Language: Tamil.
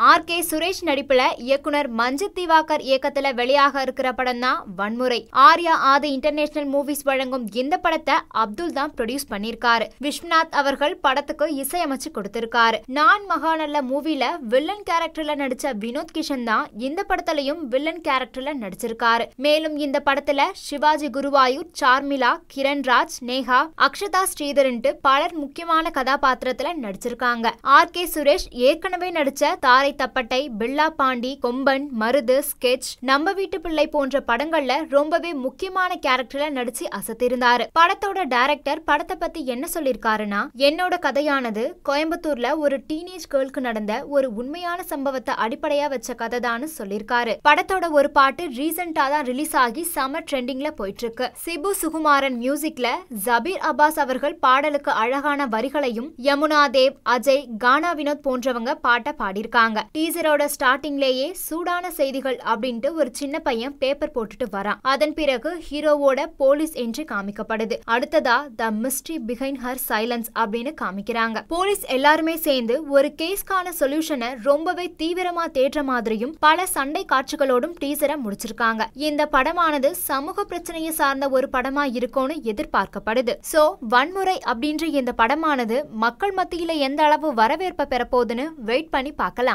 ஆர் கே சுரேஷ் நடிப்புல இயக்குனர் மஞ்சித் திவாகர் இயக்கத்துல வெளியாக இருக்கிற படம் தான் வன்முறை ஆர்யா ஆதி இன்டர்நேஷனல் மூவிஸ் வழங்கும் இந்த படத்தை அப்துல் தான் ப்ரொடியூஸ் பண்ணிருக்காரு விஸ்வநாத் அவர்கள் படத்துக்கு இசையமைச்சு கொடுத்திருக்காரு நான் மகாநல்ல மூவில வில்லன் கேரக்டர்ல நடிச்ச வினோத் கிஷன் தான் இந்த படத்துலயும் வில்லன் கேரக்டர்ல நடிச்சிருக்காரு மேலும் இந்த படத்துல சிவாஜி குருவாயூர் சார்மிளா கிரண்ராஜ் நேஹா அக்ஷதா ஸ்ரீதரன்ட்டு பலர் முக்கியமான கதாபாத்திரத்துல நடிச்சிருக்காங்க ஆர் கே சுரேஷ் ஏற்கனவே நடிச்ச தாரை தப்பட்டை பில்லா பாண்டி கொம்பன் மருது ஸ்கெட்ச் நம்ம வீட்டு பிள்ளை போன்ற படங்கள்ல ரொம்பவே முக்கியமான கேரக்டர்ல நடிச்சு அசத்திருந்தாரு படத்தோட டைரக்டர் படத்தை பத்தி என்ன சொல்லிருக்காருன்னா என்னோட கதையானது கோயம்புத்தூர்ல ஒரு டீனேஜ் கேர்ளுக்கு நடந்த ஒரு உண்மையான சம்பவத்தை அடிப்படையா வச்ச கதை தான் சொல்லிருக்காரு படத்தோட ஒரு பாட்டு ரீசெண்டா தான் ரிலீஸ் ஆகி சம ட்ரெண்டிங்ல போயிட்டு இருக்கு சிபு சுகுமாரன் மியூசிக்ல ஜபீர் அப்பாஸ் அவர்கள் பாடலுக்கு அழகான வரிகளையும் யமுனா தேவ் அஜய் கானா வினோத் போன்றவங்க பாட்டை பாடியிருக்காங்க டீசரோட ஸ்டார்டிங்லேயே சூடான செய்திகள் அப்படின்ட்டு ஒரு சின்ன பையன் பேப்பர் போட்டுட்டு வரான் அதன் பிறகு ஹீரோவோட போலீஸ் என்று காமிக்கப்படுது அடுத்ததா the mystery behind her silence அப்படின்னு காமிக்கிறாங்க போலீஸ் எல்லாருமே சேர்ந்து ஒரு கேஸ்க்கான சொல்யூஷனை ரொம்பவே தீவிரமா தேடுற மாதிரியும் பல சண்டை காட்சிகளோடும் டீசரை முடிச்சிருக்காங்க இந்த படமானது சமூக பிரச்சனையை சார்ந்த ஒரு படமா இருக்கும்னு எதிர்பார்க்கப்படுது சோ வன்முறை அப்படின்ற இந்த படமானது மக்கள் மத்தியில எந்த அளவு வரவேற்பை பெறப்போகுதுன்னு வெயிட் பண்ணி பார்க்கலாம்